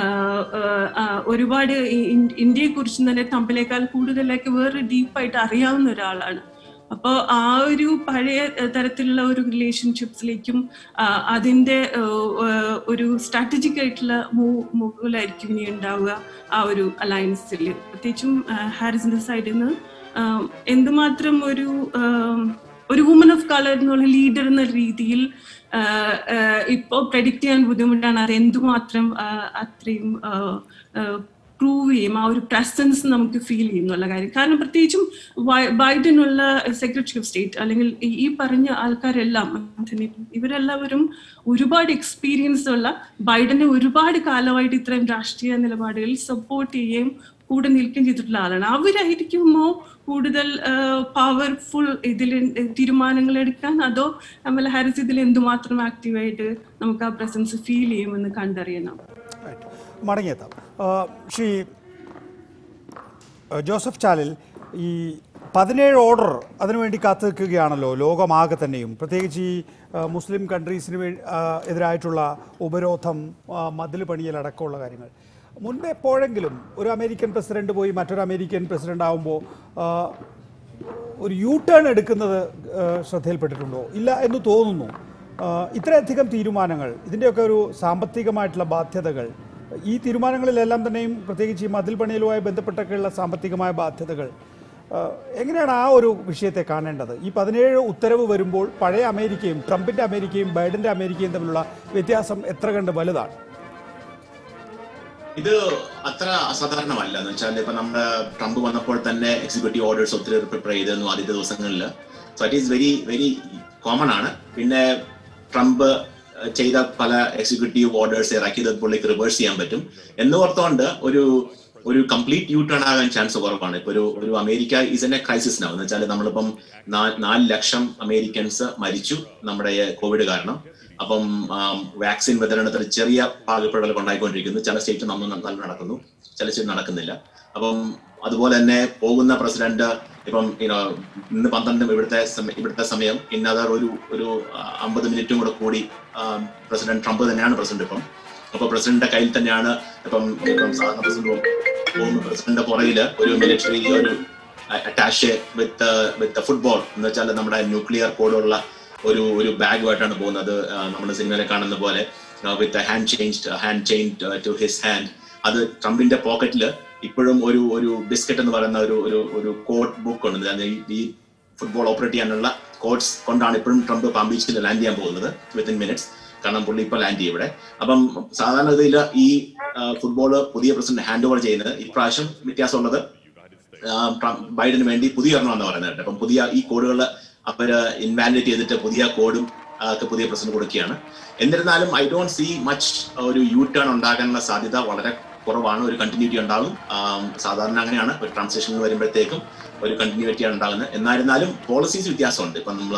ഒരുപാട് ഇന്ത്യയെ കുറിച്ച് തന്നെ തമ്മിലേക്കാൾ കൂടുതലൊക്കെ വേറെ ഡീപ്പായിട്ട് അറിയാവുന്ന ഒരാളാണ് അപ്പോൾ ആ ഒരു പഴയ തരത്തിലുള്ള ഒരു റിലേഷൻഷിപ്സിലേക്കും അതിന്റെ ഒരു സ്ട്രാറ്റജിക് ആയിട്ടുള്ള മൂവിലായിരിക്കും ഇനി ഉണ്ടാവുക ആ ഒരു അലയൻസിൽ പ്രത്യേകിച്ചും ഹാരിസിന്റെ സൈഡിൽ നിന്ന് എന്തുമാത്രം ഒരു ഒരു വുമൻ ഓഫ് കളർ എന്നുള്ള ലീഡർ എന്ന രീതിയിൽ ഇപ്പോൾ പ്രഡിക്റ്റ് ചെയ്യാൻ ബുദ്ധിമുട്ടാണ് അത് എന്തുമാത്രം അത്രയും പ്രൂവ് ചെയ്യും ആ ഒരു പ്രസൻസ് നമുക്ക് ഫീൽ ചെയ്യുന്നുള്ള കാര്യം കാരണം പ്രത്യേകിച്ചും ബൈഡനുള്ള സെക്രട്ടറി ഓഫ് സ്റ്റേറ്റ് അല്ലെങ്കിൽ ഈ പറഞ്ഞ ആൾക്കാരെല്ലാം ഇവരെല്ലാവരും ഒരുപാട് എക്സ്പീരിയൻസ് ഉള്ള ബൈഡനെ ഒരുപാട് കാലമായിട്ട് ഇത്രയും രാഷ്ട്രീയ നിലപാടുകളിൽ സപ്പോർട്ട് ചെയ്യുകയും കൂടെ നിൽക്കുകയും ചെയ്തിട്ടുള്ള ആളാണ് അവരായിരിക്കുമോ കൂടുതൽ പവർഫുൾ ഇതിൽ തീരുമാനങ്ങൾ എടുക്കാൻ അതോ കമല ഹാരിസ് ഇതിൽ എന്തുമാത്രം ആക്റ്റീവായിട്ട് നമുക്ക് ആ പ്രസൻസ് ഫീൽ ചെയ്യുമെന്ന് കണ്ടറിയണം മടങ്ങിയെത്താം ശ്രീ ജോസഫ് ചാലിൽ ഈ പതിനേഴ് ഓർഡർ അതിനുവേണ്ടി കാത്തു നിൽക്കുകയാണല്ലോ ലോകമാകെ തന്നെയും പ്രത്യേകിച്ച് ഈ മുസ്ലിം കൺട്രീസിന് വേ എതിരായിട്ടുള്ള ഉപരോധം മതിൽ പണിയലടക്കമുള്ള കാര്യങ്ങൾ മുൻപ് എപ്പോഴെങ്കിലും ഒരു അമേരിക്കൻ പ്രസിഡന്റ് പോയി മറ്റൊരു അമേരിക്കൻ പ്രസിഡന്റ് ആകുമ്പോൾ ഒരു യൂ ടേൺ എടുക്കുന്നത് ആ, ശ്രദ്ധയിൽപ്പെട്ടിട്ടുണ്ടോ ഇല്ല എന്ന് തോന്നുന്നു ആ, ഇത്രയധികം തീരുമാനങ്ങൾ ഇതിൻ്റെയൊക്കെ ഒരു സാമ്പത്തികമായിട്ടുള്ള ബാധ്യതകൾ ഈ തീരുമാനങ്ങളിലെല്ലാം തന്നെയും പ്രത്യേകിച്ച് ഈ മതിൽ പണിയലുമായി ബന്ധപ്പെട്ടൊക്കെയുള്ള സാമ്പത്തികമായ ബാധ്യതകൾ ആ, എങ്ങനെയാണ് ആ ഒരു വിഷയത്തെ കാണേണ്ടത് ഈ പതിനേഴ് ഉത്തരവ് വരുമ്പോൾ പഴയ അമേരിക്കയും ട്രംപിൻ്റെ അമേരിക്കയും ബൈഡൻ്റെ അമേരിക്കയും തമ്മിലുള്ള വ്യത്യാസം എത്ര കണ്ട് വലുതാണ് ഇത് അത്ര അസാധാരണമല്ല എന്ന് വെച്ചാൽ ഇപ്പൊ നമ്മുടെ ട്രംപ് വന്നപ്പോൾ തന്നെ എക്സിക്യൂട്ടീവ് ഓർഡേഴ്സ് ഒത്തിരി പ്രിപ്പയർ ചെയ്തിരുന്നു ആദ്യത്തെ ദിവസങ്ങളിൽ so it is very very common ആണ് പിന്നെ ട്രംപ് ഏഹ്, ചെയ്ത പല എക്സിക്യൂട്ടീവ് ഓർഡേഴ്സ് ഇറക്കിയത് പുള്ളിക്ക് റിവേഴ്സ് ചെയ്യാൻ പറ്റും എന്ന് ഓർത്തുകൊണ്ട് ഒരു ഒരു കംപ്ലീറ്റ് യൂ ടേൺ ആകാൻ ചാൻസ് കുറവാണ് ഇപ്പൊ ഒരു ഒരു America is an a crisis now എന്ന് വെച്ചാൽ നമ്മളിപ്പം നാ- നാല് ലക്ഷം അമേരിക്കൻസ് മരിച്ചു നമ്മുടെ കോവിഡ് കാരണം അപ്പം വാക്സിൻ വിതരണത്തിൽ ചെറിയ പാകപ്പിഴകൾ ഉണ്ടായിക്കൊണ്ടിരിക്കുന്നു ചില സ്റ്റേറ്റ് നമ്മൾ നല്ല നടക്കുന്നു ചില സ്റ്റേറ്റ് നടക്കുന്നില്ല അപ്പം അതുപോലെ തന്നെ പോകുന്ന പ്രസിഡന്റ് ഇപ്പം യുനോ ഇന്ന് പന്ത്രണ്ടും ഇവിടുത്തെ സമ- ഇവിടുത്തെ സമയം ഇന്നതർ ഒരു ഒരു അമ്പത് മിനിറ്റും കൂടെ കൂടി പ്രസിഡന്റ് ട്രംപ് തന്നെയാണ് പ്രസിഡന്റ് ഇപ്പം അപ്പൊ പ്രസിഡന്റിന്റെ കയ്യിൽ തന്നെയാണ് ഇപ്പം ഇപ്പം സാധാരണ പ്രസിഡന്റ് പോകുന്ന പ്രസിഡന്റിന്റെ പുറകില് ഒരു മിലിറ്ററി ഒരു അറ്റാഷ് വിത്ത് വിത്ത് ഫുട്ബോൾ എന്ന് വെച്ചാൽ നമ്മുടെ ന്യൂക്ലിയർ കോഡുള്ള ഒരു ഒരു ബാഗുമായിട്ടാണ് പോകുന്നത് നമ്മൾ സിനിമയിലെ കാണുന്ന പോലെ with hand change hand change to his hand അത് ട്രംപിന്റെ പോക്കറ്റിൽ ഇപ്പോഴും ഒരു ഒരു ബിസ്ക്കറ്റ് എന്ന് പറയുന്ന ഒരു ഒരു ഒരു കോഡ് ബുക്ക് ഉണ്ട് അതായത് ഈ- ഈ ഫുട്ബോൾ ഓപ്പറേറ്റ് ചെയ്യാനുള്ള കോഡ്സ് കൊണ്ടാണ് ഇപ്പോഴും ട്രംപ് പാം ബീച്ചിൽ ലാൻഡ് ചെയ്യാൻ പോകുന്നത് വിത്തിൻ മിനിറ്റ്സ് കാരണം പുള്ളി ഇപ്പൊ ലാൻഡ് ചെയ്യും ഇവിടെ അപ്പം സാധാരണഗതിയിൽ ഈ ഫുട്ബോൾ പുതിയ പ്രസിഡന്റ് ഹാൻഡ് ഓവർ ചെയ്യുന്നത് ഇപ്രാവശ്യം വ്യത്യാസമുള്ളത് ആ, ട്രം- ബൈഡന് വേണ്ടി പുതിയ ഒരെണ്ണമെന്ന് പറയുന്നത് അപ്പം പുതിയ ഈ കോഡുകൾ അവര് ഇൻവാലിഡേറ്റ് ചെയ്തിട്ട് പുതിയ കോഡും ആ, ഒക്കെ പുതിയ പ്രസിഡന്റ് കൊടുക്കുകയാണ് എന്നിരുന്നാലും ഐ ഡോണ്ട് സീ മച്ച് ഒരു യു ടേൺ ഉണ്ടാകാനുള്ള സാധ്യത വളരെ കുറവാണ് ഒരു കണ്ടിന്യൂറ്റി ഉണ്ടാകും ആം, സാധാരണ അങ്ങനെയാണ് ഒരു ട്രാൻസാക്ഷൻ വരുമ്പോഴത്തേക്കും ഒരു കണ്ടിന്യൂറ്റിയാണ് ഉണ്ടാകുന്നത് എന്നായിരുന്നാലും പോളിസീസ് വ്യത്യാസമുണ്ട് ഇപ്പം നമ്മൾ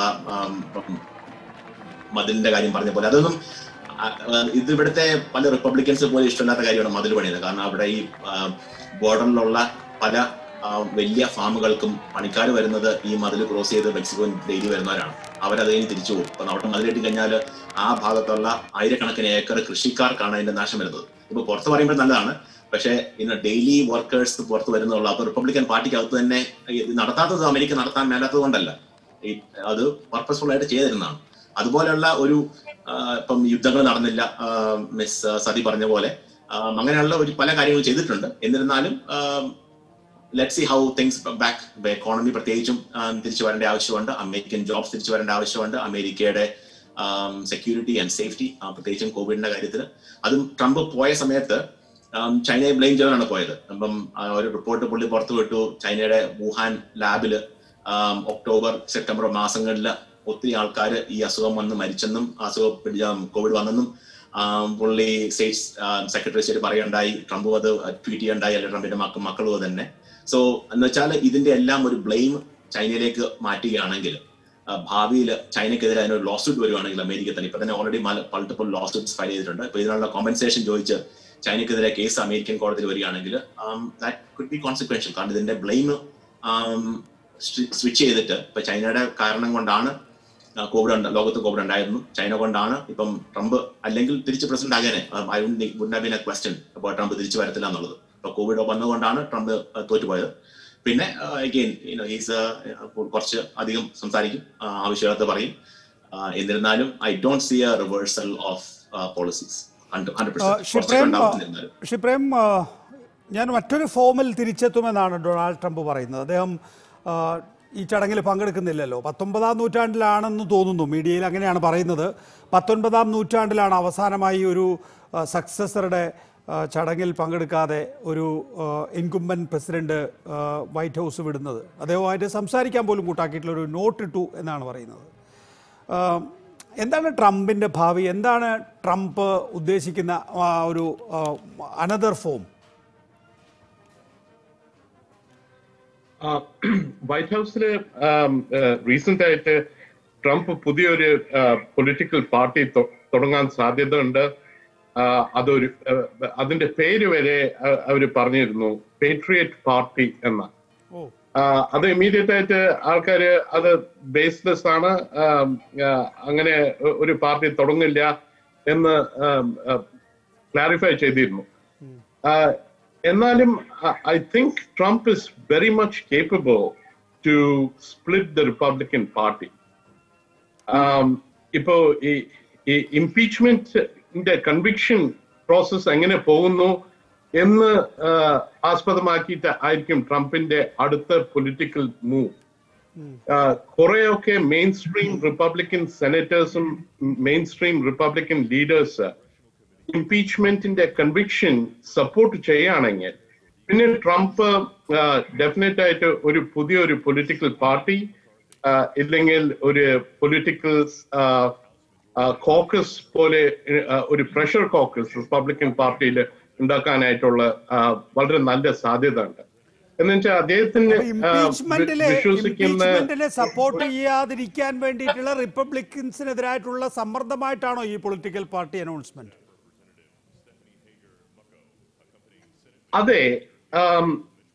മതിലിന്റെ കാര്യം പറഞ്ഞ പോലെ അതൊന്നും ആ, ആ, ഇത് ഇവിടുത്തെ പല റിപ്പബ്ലിക്കൻസ് പോലും ഇഷ്ടമില്ലാത്ത കാര്യമാണ് മതിൽ പണിയുന്നത് കാരണം അവിടെ ഈ ബോർഡറിലുള്ള പല ആ, വലിയ ഫാമുകൾക്കും പണിക്കാർ വരുന്നത് ഈ മതിൽ ക്രോസ് ചെയ്ത് മെക്സിക്കോ ഡെയിലി വരുന്നവരാണ് അവരത് കഴിഞ്ഞ് തിരിച്ചു പോകും അപ്പൊ അവിടെ മതിലിട്ട് കഴിഞ്ഞാൽ ആ ഭാഗത്തുള്ള ആയിരക്കണക്കിന് ഏക്കർ കൃഷിക്കാർക്കാണ് അതിന്റെ നാശം വരുന്നത് ഇപ്പൊ പുറത്ത് പറയുമ്പോൾ നല്ലതാണ് പക്ഷേ ഇന്ന് ഡെയിലി വർക്കേഴ്സ് പുറത്ത് വരുന്നുള്ള അപ്പൊ റിപ്പബ്ലിക്കൻ പാർട്ടിക്കകത്ത് തന്നെ ഇത് നടത്താത്തത് അമേരിക്ക നടത്താൻ മേലാത്തത് കൊണ്ടല്ല ഈ അത് പർപ്പസ്ഫുൾ ആയിട്ട് ചെയ്തിരുന്നതാണ് അതുപോലെയുള്ള ഒരു ആ, ഇപ്പം യുദ്ധങ്ങൾ നടന്നില്ല ആ, മിസ് സതി പറഞ്ഞ പോലെ ആ, അങ്ങനെയുള്ള ഒരു പല കാര്യങ്ങളും ചെയ്തിട്ടുണ്ട് എന്നിരുന്നാലും let see how things back economy പ്രത്യേകിച്ചും ആ, തിരിച്ചു വരേണ്ട ആവശ്യമുണ്ട് അമേരിക്കൻ ജോബ്സ് തിരിച്ചു വരേണ്ട ആവശ്യമുണ്ട് അമേരിക്കയുടെ സെക്യൂരിറ്റി ആൻഡ് സേഫ്റ്റി പ്രത്യേകിച്ചും കോവിഡിന്റെ കാര്യത്തിൽ അതും ട്രംപ് പോയ സമയത്ത് ആം, ചൈനയെ ബ്ലെയിം ചെയ്താണ് പോയത് അപ്പം ആ, ഒരു റിപ്പോർട്ട് പുള്ളി പുറത്തു വിട്ടു ചൈനയുടെ വുഹാൻ ലാബില് ആം, ഒക്ടോബർ സെപ്റ്റംബർ മാസങ്ങളിൽ ഒത്തിരി ആൾക്കാർ ഈ അസുഖം വന്ന് മരിച്ചെന്നും അസുഖം പിടിച്ച കോവിഡ് വന്നെന്നും ആം, പുള്ളി സ്റ്റേറ്റ് സെക്രട്ടറി സ്റ്റേറ്റ് പറയുണ്ടായി ട്രംപ് അത് ട്വീറ്റ് ചെയ്യണ്ടായി അല്ലെ ട്രംപിന്റെ മക്ക മക്കളും അത് തന്നെ സോ എന്ന് വെച്ചാൽ ഇതിന്റെ എല്ലാം ഒരു ബ്ലെയിം ചൈനയിലേക്ക് മാറ്റുകയാണെങ്കിൽ ഭാവിയിൽ ചൈനക്കെതിരെ അതിനൊരു ലോസൂട്ട് വരുവാണെങ്കിൽ അമേരിക്ക തന്നെ ഇപ്പൊ തന്നെ ഓൾറെഡി മൾട്ടിപ്പിൾ ലോസൂട്ട്സ് ഫയൽ ചെയ്തിട്ടുണ്ട് ഇപ്പൊ ഇതിനുള്ള കോമ്പൻസേഷൻ ചോദിച്ച് ചൈനക്കെതിരെ കേസ് അമേരിക്കൻ കോടതിയിൽ വരികയാണെങ്കിൽ ദാറ്റ് കുഡ് ബി കോൺസിക്വൻഷ്യൽ കാരണം ഇതിന്റെ ബ്ലെയിം സ്വിച്ച് ചെയ്തിട്ട് ഇപ്പൊ ചൈനയുടെ കാരണം കൊണ്ടാണ് കോവിഡ് ഉണ്ട് ലോകത്ത് കോവിഡ് ഉണ്ടായിരുന്നു ചൈന കൊണ്ടാണ് ഇപ്പം ട്രംപ് അല്ലെങ്കിൽ തിരിച്ച് പ്രസിഡന്റ് ആകാനെ I would been a question അപ്പോൾ ട്രംപ് തിരിച്ചു വരത്തില്ല എന്നുള്ളത് ഇപ്പൊ കോവിഡ് വന്നതുകൊണ്ടാണ് ട്രംപ് ആ, തോറ്റുപോയത് പിന്നെ അഗെയിൻ ഹീസ് കുറച്ച് അധികം സംസാരിക്കും ആ, ആവശ്യമില്ലാത്ത പറയും ആ, എന്നിരുന്നാലും I don't see a reversal of policies hundred ആ, ഷിപ്രേം ആ, പെർസെന്റ് ഷിപ്രേം ആ, ഞാൻ മറ്റൊരു ഫോമിൽ തിരിച്ചെത്തുമെന്നാണ് ഡൊണാൾഡ് ട്രംപ് പറയുന്നത് അദ്ദേഹം ആ, ഈ ചടങ്ങിൽ പങ്കെടുക്കുന്നില്ലല്ലോ പത്തൊമ്പതാം നൂറ്റാണ്ടിലാണെന്ന് തോന്നുന്നു മീഡിയയിൽ അങ്ങനെയാണ് പറയുന്നത് പത്തൊൻപതാം നൂറ്റാണ്ടിലാണ് അവസാനമായി ഒരു സക്സസറുടെ ചടങ്ങിൽ പങ്കെടുക്കാതെ ഒരു ഇൻകുംബൻ പ്രസിഡന്റ് ആ, വൈറ്റ് ഹൗസ് വിടുന്നത് അദ്ദേഹവുമായിട്ട് സംസാരിക്കാൻ പോലും കൂട്ടാക്കിയിട്ടുള്ള ഒരു നോട്ട് ഇട്ടു എന്നാണ് പറയുന്നത് ആം, എന്താണ് ട്രംപിൻ്റെ ഭാവി എന്താണ് ട്രംപ് ഉദ്ദേശിക്കുന്ന ആ ഒരു അനദർ ഫോം വൈറ്റ് ഹൗസില് റീസെന്റ് ആയിട്ട് ട്രംപ് പുതിയൊരു പൊളിറ്റിക്കൽ പാർട്ടി തുടങ്ങാൻ സാധ്യതയുണ്ട് ആ, അതൊരു ആ, അതിന്റെ പേര് വരെ അവർ പറഞ്ഞിരുന്നു പേട്രിയറ്റ് പാർട്ടി എന്ന ഓ ആ, അത് ഇമ്മീഡിയറ്റ് ആയിട്ട് ആൾക്കാര് അത് ബേസ്ലെസ് ആണ് ആം, ആ, അങ്ങനെ ഒരു പാർട്ടി തുടങ്ങില്ല എന്ന് ക്ലാരിഫൈ ചെയ്തിരുന്നു ആ, എന്നാലും I think Trump is very much capable to split the Republican Party. Um, ഇപ്പോ ഈ ഈ ഇംപീച്ച്മെന്റിന്റെ കൺവിക്ഷൻ പ്രോസസ് എങ്ങനെ പോകുന്നു എന്ന് ആ, ആസ്പദമാക്കിയിട്ട് ആയിരിക്കും ട്രംപിന്റെ അടുത്ത പൊളിറ്റിക്കൽ മൂവ് കുറെയൊക്കെ മെയിൻ സ്ട്രീം റിപ്പബ്ലിക്കൻ സെനറ്റേഴ്സും മെയിൻ സ്ട്രീം റിപ്പബ്ലിക്കൻ ലീഡേഴ്സ് ഇംപീച്ച്മെന്റിന്റെ കൺവിക്ഷൻ സപ്പോർട്ട് ചെയ്യുകയാണെങ്കിൽ പിന്നെ ട്രംപ് ഡെഫിനറ്റ് ആയിട്ട് ഒരു പുതിയൊരു പൊളിറ്റിക്കൽ പാർട്ടി ഇല്ലെങ്കിൽ ഒരു പൊളിറ്റിക്കൽ കോക്കസ് പോലെ ആ, ഒരു പ്രഷർ കോക്കസ് റിപ്പബ്ലിക്കൻ പാർട്ടിയിൽ ഉണ്ടാക്കാനായിട്ടുള്ള ആ, വളരെ നല്ല സാധ്യത ഉണ്ട് എന്ന് വെച്ചാൽ അദ്ദേഹത്തിന് ആ, ഇംപീച്ച്മെന്റിലെ വിശ്വസിക്കുന്ന ഇംപീച്ച്മെന്റിനെ സപ്പോർട്ട് ചെയ്യാതിരിക്കാൻ വേണ്ടിയിട്ടുള്ള റിപ്പബ്ലിക്കൻസിനെതിരായിട്ടുള്ള സമ്മർദ്ദമായിട്ടാണോ ഈ പൊളിറ്റിക്കൽ പാർട്ടി അനൗൺസ്മെന്റ് അതെ ആം,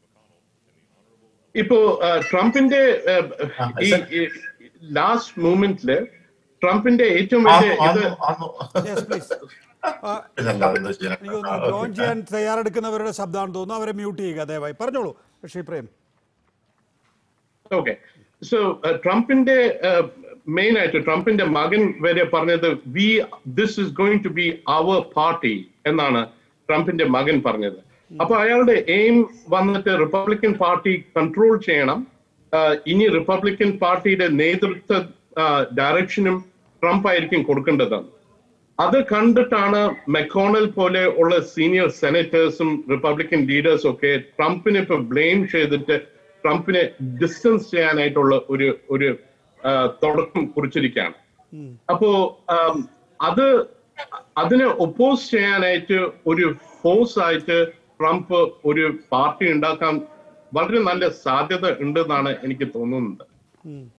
ഇപ്പോ ആ, ട്രംപിന്റെ ആ, ഈ ലാസ്റ്റ് മൂമെന്റില് ട്രംപിന്റെ ഏറ്റവും വലിയ ഇത് യെസ് പ്ലീസ് ഇതല്ല, എന്താ ചെയ്യാ? എനിക്ക് തോന്നുന്നു ജോയിൻ ചെയ്യാൻ തയ്യാറെടുക്കുന്നവരുടെ ശബ്ദമാണെന്ന് തോന്നുന്നു അവരെ മ്യൂട്ട് ചെയ്യുക ദയവായി പറഞ്ഞോളൂ ഋഷി പ്രേം ഓക്കെ സോ ട്രംപിന്റെ മെയിൻ ആയിട്ട് ട്രംപിന്റെ മകൻ വരെ പറഞ്ഞത് we this is going to be our party എന്നാണ് ട്രംപിന്റെ മകൻ പറഞ്ഞത് അപ്പൊ അയാളുടെ എയിം വന്നിട്ട് റിപ്പബ്ലിക്കൻ പാർട്ടി കൺട്രോൾ ചെയ്യണം ആഹ് ഇനി റിപ്പബ്ലിക്കൻ പാർട്ടിയുടെ നേതൃത്വ ഡയറക്ഷനും ട്രംപ് ആയിരിക്കും കൊടുക്കേണ്ടതാണ് അത് കണ്ടിട്ടാണ് മെക്കോണൽ പോലെ ഉള്ള സീനിയർ സെനറ്റേഴ്സും റിപ്പബ്ലിക്കൻ ലീഡേഴ്സും ഒക്കെ ട്രംപിനെ ഇപ്പൊ ബ്ലെയിം ചെയ്തിട്ട് ട്രംപിനെ ഡിസ്റ്റൻസ് ചെയ്യാനായിട്ടുള്ള ഒരു ഒരു ആ, തുടക്കം കുറിച്ചിരിക്കുകയാണ് അപ്പോ ആം, അത് അതിനെ ഒപ്പോസ് ചെയ്യാനായിട്ട് ഒരു ഫോഴ്സ് ആയിട്ട് ട്രംപ് ഒരു പാർട്ടി ഉണ്ടാക്കാൻ വളരെ നല്ല സാധ്യത ഉണ്ടെന്നാണ് എനിക്ക് തോന്നുന്നത്